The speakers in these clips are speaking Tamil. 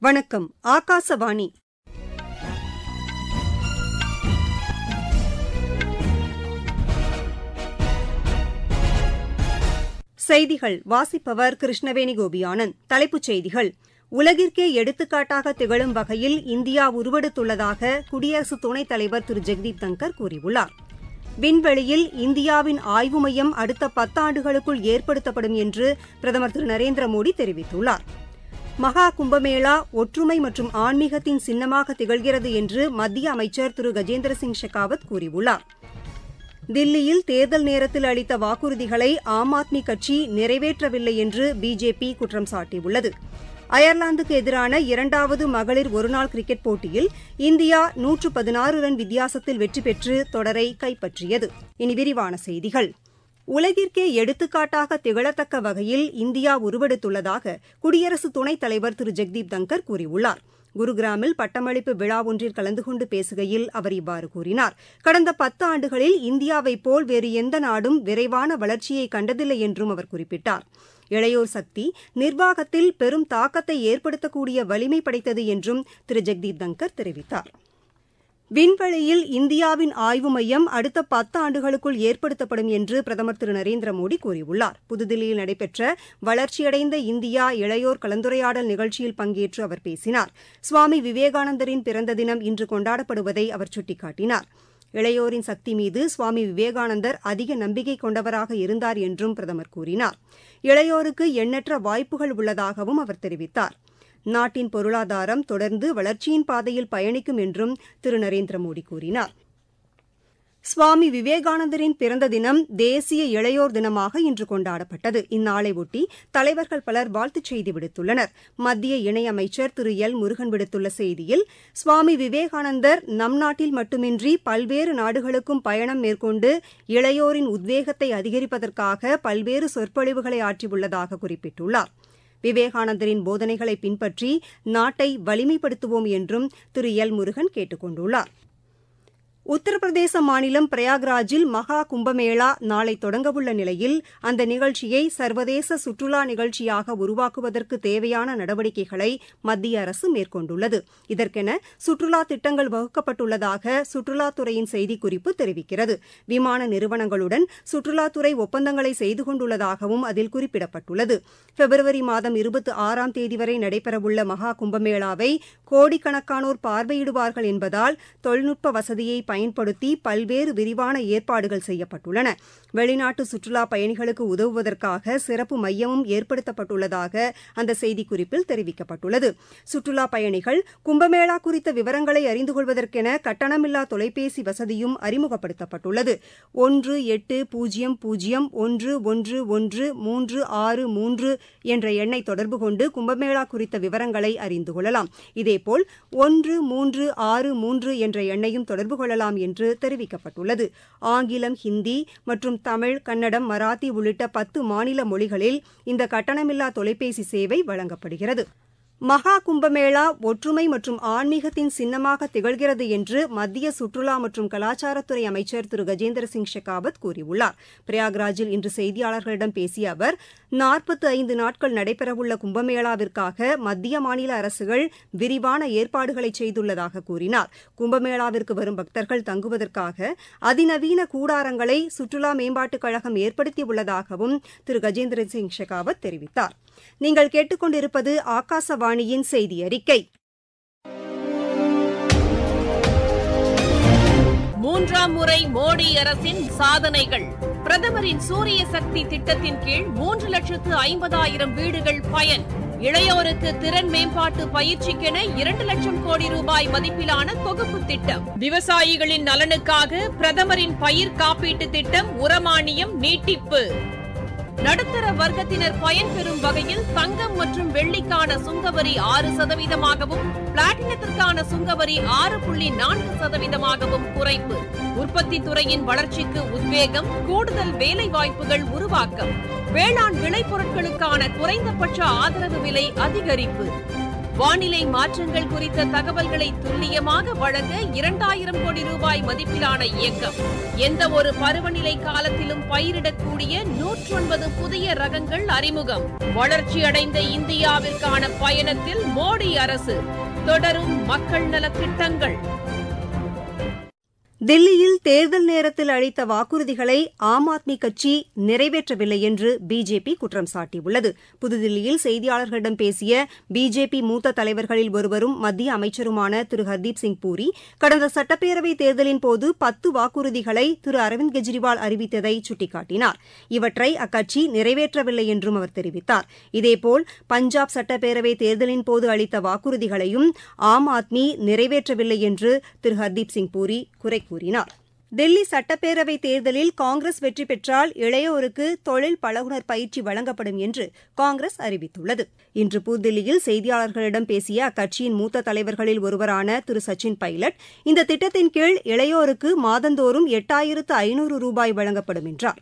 வணக்கம் ஆகாசவாணி செய்திகள் வாசிப்பவர் கிருஷ்ணவேணி கோபியானந்த் தலைப்புச் செய்திகள் உலகிற்கே எடுத்துக்காட்டாக திகழும் வகையில் இந்தியா உருவெடுத்துள்ளதாக குடியரசு துணைத் தலைவர் திரு ஜெக்தீப் தங்கர் கூறியுள்ளார் விண்வெளியில் இந்தியாவின் ஆய்வு மையம் அடுத்த பத்தாண்டுகளுக்குள் ஏற்படுத்தப்படும் என்று பிரதமர் திரு நரேந்திர மோடி தெரிவித்துள்ளார் மகா கும்பமேளா ஒற்றுமை மற்றும் ஆன்மீகத்தின் சின்னமாக திகழ்கிறது என்று மத்திய அமைச்சர் திரு கஜேந்திர சிங் ஷெகாவத் கூறியுள்ளார் தில்லியில் தேர்தல் நேரத்தில் அளித்த வாக்குறுதிகளை ஆம் ஆத்மி கட்சி நிறைவேற்றவில்லை என்று பிஜேபி குற்றம் சாட்டியுள்ளது அயர்லாந்துக்கு எதிரான இரண்டாவது மகளிர் ஒருநாள் கிரிக்கெட் போட்டியில் இந்தியா நூற்று பதினாறு ரன் வித்தியாசத்தில் வெற்றி பெற்று தொடரை கைப்பற்றியது இனி விரிவான செய்திகள் உலகிற்கே எடுத்துக்காட்டாக திகழத்தக்க வகையில் இந்தியா உருவெடுத்துள்ளதாக குடியரசு துணைத் தலைவர் திரு ஜெக்தீப் தங்கர் கூறியுள்ளார் குருகிராமில் பட்டமளிப்பு விழா ஒன்றில் கலந்து கொண்டு பேசுகையில் அவர் இவ்வாறு கூறினார் கடந்த பத்து ஆண்டுகளில் இந்தியாவைப் போல் வேறு எந்த நாடும் விரைவான வளர்ச்சியை கண்டதில்லை என்றும் அவர் குறிப்பிட்டார் இளையோர் சக்தி நிர்வாகத்தில் பெரும் தாக்கத்தை ஏற்படுத்தக்கூடிய வலிமை படைத்தது என்றும் திரு ஜெக்தீப் தங்கர் தெரிவித்தார் விண்வெளியில் இந்தியாவின் ஆய்வு மையம் அடுத்த பத்து ஆண்டுகளுக்குள் ஏற்படுத்தப்படும் என்று பிரதமர் திரு நரேந்திர மோடி கூறியுள்ளார் புதுதில்லியில் நடைபெற்ற வளர்ச்சியடைந்த இந்தியா இளையோர் கலந்துரையாடல் நிகழ்ச்சியில் பங்கேற்று அவர் பேசினார் சுவாமி விவேகானந்தரின் பிறந்த தினம் இன்று கொண்டாடப்படுவதை அவர் சுட்டிக்காட்டினார் இளையோரின் சக்தி மீது சுவாமி விவேகானந்தர் அதிக நம்பிக்கை கொண்டவராக இருந்தார் என்றும் பிரதமர் கூறினார் இளையோருக்கு எண்ணற்ற வாய்ப்புகள் உள்ளதாகவும் அவர் தெரிவித்தார் நாட்டின் பொருளாதாரம் தொடர்ந்து வளர்ச்சியின் பாதையில் பயணிக்கும் என்றும் திரு நரேந்திர மோடி கூறினார் சுவாமி விவேகானந்தரின் பிறந்த தினம் தேசிய இளையோர் தினமாக இன்று கொண்டாடப்பட்டது இந்நாளையொட்டி தலைவர்கள் பலர் வாழ்த்துச் செய்தி விடுத்துள்ளனர் மத்திய இணையமைச்சர் திரு எல் முருகன் விடுத்துள்ள செய்தியில் சுவாமி விவேகானந்தர் நம் நாட்டில் மட்டுமின்றி பல்வேறு நாடுகளுக்கும் பயணம் மேற்கொண்டு இளையோரின் உத்வேகத்தை அதிகரிப்பதற்காக பல்வேறு சொற்பொழிவுகளை ஆற்றியுள்ளதாக குறிப்பிட்டுள்ளார் விவேகானந்தரின் போதனைகளை பின்பற்றி நாட்டை வலிமைப்படுத்துவோம் என்றும் திரு எல் முருகன் கேட்டுக் கொண்டுள்ளார் உத்தரப்பிரதேச மாநிலம் பிரயாக்ராஜில் மகா கும்பமேளா நாளை தொடங்கவுள்ள நிலையில் அந்த நிகழ்ச்சியை சர்வதேச சுற்றுலா நிகழ்ச்சியாக உருவாக்குவதற்கு தேவையான நடவடிக்கைகளை மத்திய அரசு மேற்கொண்டுள்ளது இதற்கென சுற்றுலா திட்டங்கள் வகுக்கப்பட்டுள்ளதாக சுற்றுலாத்துறையின் செய்திக்குறிப்பு தெரிவிக்கிறது விமான நிறுவனங்களுடன் சுற்றுலாத்துறை ஒப்பந்தங்களை செய்து கொண்டுள்ளதாகவும் அதில் குறிப்பிடப்பட்டுள்ளது பிப்ரவரி மாதம் இருபத்தி ஆறாம் தேதி வரை நடைபெறவுள்ள மகா கும்பமேளாவை கோடிக்கணக்கானோர் பார்வையிடுவார்கள் என்பதால் தொழில்நுட்ப வசதியை பயன்படுத்தி பல்வேறு விரிவான ஏற்பாடுகள் செய்யப்பட்டுள்ளன வெளிநாட்டு சுற்றுலா பயணிகளுக்கு உதவுவதற்காக சிறப்பு மையமும் ஏற்படுத்தப்பட்டுள்ளதாக அந்த செய்திக்குறிப்பில் தெரிவிக்கப்பட்டுள்ளது சுற்றுலா பயணிகள் கும்பமேளா குறித்த விவரங்களை அறிந்து கொள்வதற்கென கட்டணமில்லா தொலைபேசி வசதியும் அறிமுகப்படுத்தப்பட்டுள்ளது ஒன்று எட்டு பூஜ்ஜியம் பூஜ்ஜியம் ஒன்று ஒன்று ஒன்று மூன்று ஆறு மூன்று என்ற எண்ணை தொடர்பு கொண்டு கும்பமேளா குறித்த விவரங்களை அறிந்து கொள்ளலாம் இதேபோல் ஒன்று மூன்று ஆறு மூன்று என்ற எண்ணையும் தொடர்பு கொள்ளலாம் என்று தெரிவிக்கப்பட்டுள்ளது ஆங்கிலம் ஹிந்தி மற்றும் தமிழ் கன்னடம் மராத்தி உள்ளிட்ட பத்து மாநில மொழிகளில் இந்த கட்டணமில்லா தொலைபேசி சேவை வழங்கப்படுகிறது மகா கும்பமேளா ஒற்றுமை மற்றும் ஆன்மீகத்தின் சின்னமாக திகழ்கிறது என்று மத்திய சுற்றுலா மற்றும் கலாச்சாரத்துறை அமைச்சர் திரு கஜேந்திர சிங் ஷெகாவத் கூறியுள்ளார் பிரயாக்ராஜில் இன்று செய்தியாளர்களிடம் பேசிய அவர் நாற்பத்து ஐந்து நாட்கள் நடைபெறவுள்ள கும்பமேளாவிற்காக மத்திய மாநில அரசுகள் விரிவான ஏற்பாடுகளை செய்துள்ளதாக கூறினார் கும்பமேளாவிற்கு வரும் பக்தர்கள் தங்குவதற்காக அதிநவீன கூடாரங்களை சுற்றுலா மேம்பாட்டுக் கழகம் ஏற்படுத்தியுள்ளதாகவும் திரு கஜேந்திர சிங் ஷெகாவத் தெரிவித்தார் நீங்கள் கேட்டுக்கொண்டிருப்பது ஆகாசவாணியின் செய்தி அறிக்கை மூன்றாம் முறை மோடி அரசின் சாதனைகள் பிரதமரின் சூரிய சக்தி திட்டத்தின் கீழ் மூன்று லட்சத்து ஐம்பதாயிரம் வீடுகள் பயன் இளையோருக்கு திறன் மேம்பாட்டு பயிற்சிக்கென இரண்டு லட்சம் கோடி ரூபாய் மதிப்பிலான தொகுப்பு திட்டம் விவசாயிகளின் நலனுக்காக பிரதமரின் பயிர் காப்பீட்டு திட்டம் உரமானியம் நீட்டிப்பு நடுத்தர வர்க்கத்தினர் பயன்பெறும் வகையில் தங்கம் மற்றும் வெள்ளிக்கான சுங்கவரி ஆறு சதவீதமாகவும் பிளாட்டினத்திற்கான சுங்கவரி ஆறு புள்ளி நான்கு சதவீதமாகவும் குறைப்பு உற்பத்தி துறையின் வளர்ச்சிக்கு உத்வேகம் கூடுதல் வேலை வாய்ப்புகள் உருவாக்கம் வேளாண் விளைபொருட்களுக்கான குறைந்தபட்ச ஆதரவு விலை அதிகரிப்பு வானிலை மாற்றங்கள் குறித்த தகவல்களை துல்லியமாக வழங்க இரண்டாயிரம் கோடி ரூபாய் மதிப்பிலான இயக்கம் எந்த ஒரு பருவநிலை காலத்திலும் பயிரிடக்கூடிய நூற்றொன்பது புதிய ரகங்கள் அறிமுகம் வளர்ச்சியடைந்த இந்தியாவிற்கான பயணத்தில் மோடி அரசு தொடரும் மக்கள் நலத் திட்டங்கள் தில்லியில் தேர்தல் நேரத்தில் அளித்த வாக்குறுதிகளை ஆம் ஆத்மி கட்சி நிறைவேற்றவில்லை என்று பிஜேபி குற்றம் சாட்டியுள்ளது புதுதில்லியில் செய்தியாளர்களிடம் பேசிய பிஜேபி மூத்த தலைவர்களில் ஒருவரும் மத்திய அமைச்சருமான திரு ஹர்தீப் சிங் பூரி கடந்த சட்டப்பேரவைத் தேர்தலின் போது பத்து வாக்குறுதிகளை திரு அரவிந்த் கெஜ்ரிவால் அறிவித்ததை சுட்டிக்காட்டினார் இவற்றை அக்கட்சி நிறைவேற்றவில்லை என்றும் அவர் தெரிவித்தார் இதேபோல் பஞ்சாப் சட்டப்பேரவைத் தேர்தலின் போது அளித்த வாக்குறுதிகளையும் ஆம் ஆத்மி நிறைவேற்றவில்லை என்று திரு ஹர்தீப் சிங் பூரி குறை கூறினார் டெல்லி சட்டப்பேரவைத் தேர்தலில் காங்கிரஸ் வெற்றி பெற்றால் இளையோருக்கு தொழில் பழகுனர் பயிற்சி வழங்கப்படும் என்று காங்கிரஸ் அறிவித்துள்ளது இன்று புதுதில்லியில் செய்தியாளர்களிடம் பேசிய அக்கட்சியின் மூத்த தலைவர்களில் ஒருவரான திரு சச்சின் பைலட் இந்த திட்டத்தின் கீழ் இளையோருக்கு மாதந்தோறும் எட்டாயிரத்து ஐநூறு ரூபாய் வழங்கப்படும் என்றார்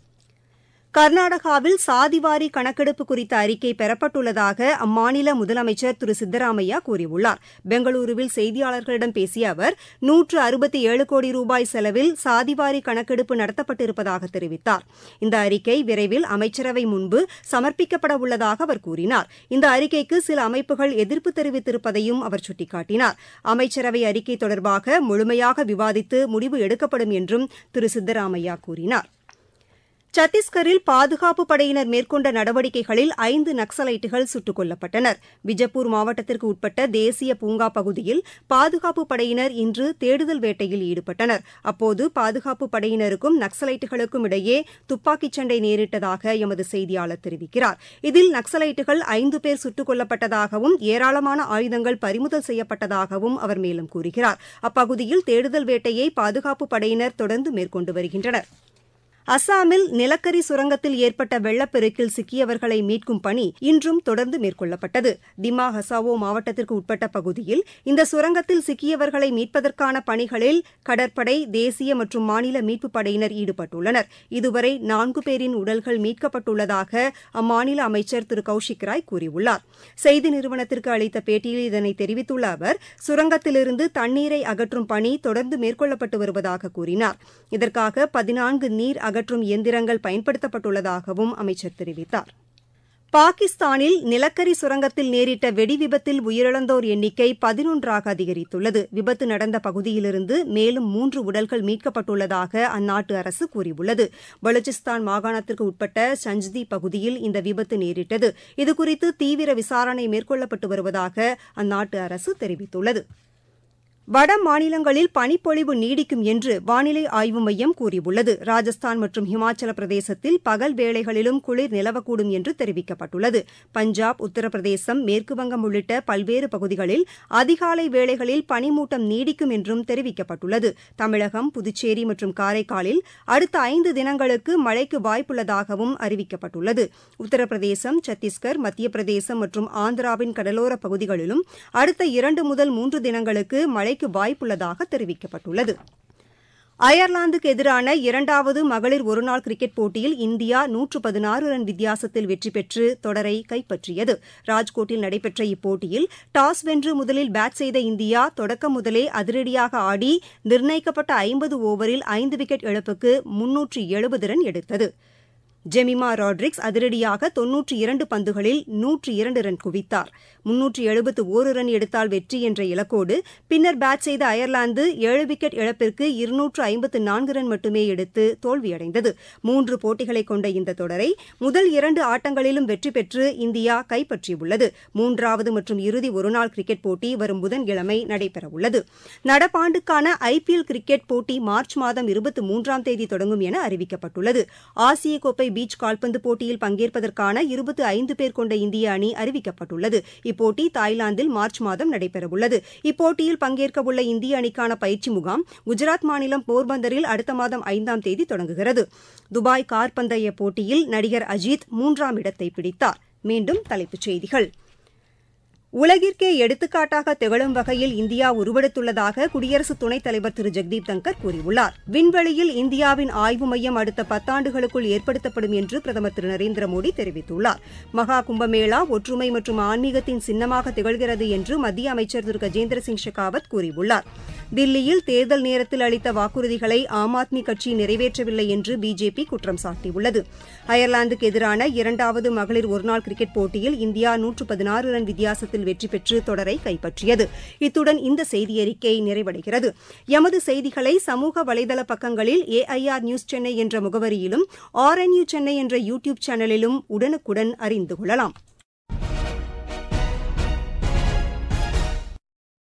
கர்நாடகாவில் சாதிவாரி கணக்கெடுப்பு குறித்த அறிக்கை பெறப்பட்டுள்ளதாக அம்மாநில முதலமைச்சர் திரு சித்தராமையா கூறியுள்ளார் பெங்களூருவில் செய்தியாளர்களிடம் பேசிய அவர் நூற்று அறுபத்தி ஏழு கோடி ரூபாய் செலவில் சாதிவாரி கணக்கெடுப்பு நடத்தப்பட்டிருப்பதாக தெரிவித்தார் இந்த அறிக்கை விரைவில் அமைச்சரவை முன்பு சமர்ப்பிக்கப்பட உள்ளதாக அவர் கூறினார் இந்த அறிக்கைக்கு சில அமைப்புகள் எதிர்ப்பு தெரிவித்திருப்பதையும் அவர் சுட்டிக்காட்டினார் அமைச்சரவை அறிக்கை தொடர்பாக முழுமையாக விவாதித்து முடிவு எடுக்கப்படும் என்றும் திரு சித்தராமையா கூறினார் சத்தீஸ்கரில் பாதுகாப்பு படையினர் மேற்கொண்ட நடவடிக்கைகளில் ஐந்து நக்சலைட்டுகள் சுட்டுக் கொல்லப்பட்டனர் பிஜப்பூர் மாவட்டத்திற்கு உட்பட்ட தேசிய பூங்கா பகுதியில் பாதுகாப்பு படையினர் இன்று தேடுதல் வேட்டையில் ஈடுபட்டனர் அப்போது பாதுகாப்பு படையினருக்கும் நக்சலைட்டுகளுக்கும் இடையே துப்பாக்கிச் சண்டை நேரிட்டதாக எமது செய்தியாளர் தெரிவிக்கிறார் இதில் நக்சலைட்டுகள் ஐந்து பேர் சுட்டுக் கொல்லப்பட்டதாகவும் ஏராளமான ஆயுதங்கள் பறிமுதல் செய்யப்பட்டதாகவும் அவர் மேலும் கூறுகிறார் அப்பகுதியில் தேடுதல் வேட்டையை பாதுகாப்பு படையினர் தொடர்ந்து மேற்கொண்டு வருகின்றனர் அசாமில் நிலக்கரி சுரங்கத்தில் ஏற்பட்ட வெள்ளப்பெருக்கில் சிக்கியவர்களை மீட்கும் பணி இன்றும் தொடர்ந்து மேற்கொள்ளப்பட்டது திமா ஹசாவோ மாவட்டத்திற்கு உட்பட்ட பகுதியில் இந்த சுரங்கத்தில் சிக்கியவர்களை மீட்பதற்கான பணிகளில் கடற்படை தேசிய மற்றும் மாநில மீட்புப் படையினர் ஈடுபட்டுள்ளனர் இதுவரை நான்கு பேரின் உடல்கள் மீட்கப்பட்டுள்ளதாக அம்மாநில அமைச்சர் திரு கௌஷிக் ராய் கூறியுள்ளார் செய்தி நிறுவனத்திற்கு அளித்த பேட்டியில் இதனை தெரிவித்துள்ள அவர் சுரங்கத்திலிருந்து தண்ணீரை அகற்றும் பணி தொடர்ந்து மேற்கொள்ளப்பட்டு வருவதாக கூறினார் இதற்காக பதினான்கு நீர் அகற்றும் இயந்திரங்கள் பயன்படுத்தப்பட்டுள்ளதாகவும் அமைச்சர் தெரிவித்தார் பாகிஸ்தானில் நிலக்கரி சுரங்கத்தில் நேரிட்ட வெடி விபத்தில் உயிரிழந்தோர் எண்ணிக்கை பதினொன்றாக அதிகரித்துள்ளது விபத்து நடந்த பகுதியிலிருந்து மேலும் மூன்று உடல்கள் மீட்கப்பட்டுள்ளதாக அந்நாட்டு அரசு கூறியுள்ளது பலுச்சிஸ்தான் மாகாணத்திற்கு உட்பட்ட சஞ்ச்தி பகுதியில் இந்த விபத்து நேரிட்டது இதுகுறித்து தீவிர விசாரணை மேற்கொள்ளப்பட்டு வருவதாக அந்நாட்டு அரசு தெரிவித்துள்ளது வட மாநிலங்களில் பனிப்பொழிவு நீடிக்கும் என்று வானிலை ஆய்வு மையம் கூறியுள்ளது ராஜஸ்தான் மற்றும் ஹிமாச்சல பிரதேசத்தில் பகல் வேளைகளிலும் குளிர் நிலவக்கூடும் என்று தெரிவிக்கப்பட்டுள்ளது பஞ்சாப் உத்தரப்பிரதேசம் மேற்குவங்கம் உள்ளிட்ட பல்வேறு பகுதிகளில் அதிகாலை வேளைகளில் பனிமூட்டம் நீடிக்கும் என்றும் தெரிவிக்கப்பட்டுள்ளது தமிழகம் புதுச்சேரி மற்றும் காரைக்காலில் அடுத்த ஐந்து தினங்களுக்கு மழைக்கு வாய்ப்புள்ளதாகவும் அறிவிக்கப்பட்டுள்ளது உத்தரப்பிரதேசம் சத்தீஸ்கர் மத்திய பிரதேசம் மற்றும் ஆந்திராவின் கடலோர பகுதிகளிலும் அடுத்த இரண்டு முதல் மூன்று தினங்களுக்கு மழை மழைக்கு வாய்ப்புள்ளதாக தெரிவிக்கப்பட்டுள்ளது அயர்லாந்துக்கு எதிரான இரண்டாவது மகளிர் ஒருநாள் கிரிக்கெட் போட்டியில் இந்தியா நூற்று பதினாறு ரன் வித்தியாசத்தில் வெற்றி பெற்று தொடரை கைப்பற்றியது ராஜ்கோட்டில் நடைபெற்ற இப்போட்டியில் டாஸ் வென்று முதலில் பேட் செய்த இந்தியா தொடக்கம் முதலே அதிரடியாக ஆடி நிர்ணயிக்கப்பட்ட ஐம்பது ஓவரில் ஐந்து விக்கெட் இழப்புக்கு முன்னூற்று எழுபது ரன் எடுத்தது ஜெமிமா ராட்ரிக்ஸ் அதிரடியாக தொன்னூற்றி இரண்டு பந்துகளில் நூற்றி இரண்டு ரன் குவித்தார் முன்னூற்றி எழுபத்து ஒரு ரன் எடுத்தால் வெற்றி என்ற இலக்கோடு பின்னர் பேட் செய்த அயர்லாந்து ஏழு விக்கெட் இழப்பிற்கு இருநூற்று ஐம்பத்து நான்கு ரன் மட்டுமே எடுத்து தோல்வியடைந்தது மூன்று போட்டிகளை கொண்ட இந்த தொடரை முதல் இரண்டு ஆட்டங்களிலும் வெற்றி பெற்று இந்தியா கைப்பற்றியுள்ளது மூன்றாவது மற்றும் இறுதி ஒருநாள் கிரிக்கெட் போட்டி வரும் புதன்கிழமை நடைபெறவுள்ளது நடப்பாண்டுக்கான ஐபிஎல் கிரிக்கெட் போட்டி மார்ச் மாதம் இருபத்தி மூன்றாம் தேதி தொடங்கும் என அறிவிக்கப்பட்டுள்ளது ஆசிய கோப்பை பீச் கால்பந்து போட்டியில் பங்கேற்பதற்கான இருபத்தி ஐந்து பேர் கொண்ட இந்திய அணி அறிவிக்கப்பட்டுள்ளது இப்போட்டி தாய்லாந்தில் மார்ச் மாதம் நடைபெறவுள்ளது இப்போட்டியில் பங்கேற்கவுள்ள இந்திய அணிக்கான பயிற்சி முகாம் குஜராத் மாநிலம் போர்பந்தரில் அடுத்த மாதம் ஐந்தாம் தேதி தொடங்குகிறது துபாய் கார் பந்தய போட்டியில் நடிகர் அஜித் மூன்றாம் இடத்தை பிடித்தார் மீண்டும் தலைப்புச் செய்திகள் உலகிற்கே எடுத்துக்காட்டாக திகழும் வகையில் இந்தியா உருவெடுத்துள்ளதாக குடியரசு துணைத் தலைவர் திரு ஜெக்தீப் தங்கர் கூறியுள்ளார் விண்வெளியில் இந்தியாவின் ஆய்வு மையம் அடுத்த பத்தாண்டுகளுக்குள் ஏற்படுத்தப்படும் என்று பிரதமர் திரு நரேந்திர மோடி தெரிவித்துள்ளார் மகா கும்பமேளா ஒற்றுமை மற்றும் ஆன்மீகத்தின் சின்னமாக திகழ்கிறது என்று மத்திய அமைச்சர் திரு கஜேந்திர சிங் ஷெகாவத் கூறியுள்ளார் தில்லியில் தேர்தல் நேரத்தில் அளித்த வாக்குறுதிகளை ஆம் ஆத்மி கட்சி நிறைவேற்றவில்லை என்று பிஜேபி குற்றம் சாட்டியுள்ளது அயர்லாந்துக்கு எதிரான இரண்டாவது மகளிர் ஒருநாள் கிரிக்கெட் போட்டியில் இந்தியா நூற்று பதினாறு ரன் வித்தியாசத்தில் வெற்றி பெற்று தொடரை கைப்பற்றியது இத்துடன் இந்த செய்தியறிக்கை நிறைவடைகிறது எமது செய்திகளை சமூக வலைதள பக்கங்களில் ஏஐஆர் நியூஸ் சென்னை என்ற முகவரியிலும் ஆர்என்யூ சென்னை என்ற யூ டியூப் சேனலிலும் உடனுக்குடன் அறிந்து கொள்ளலாம்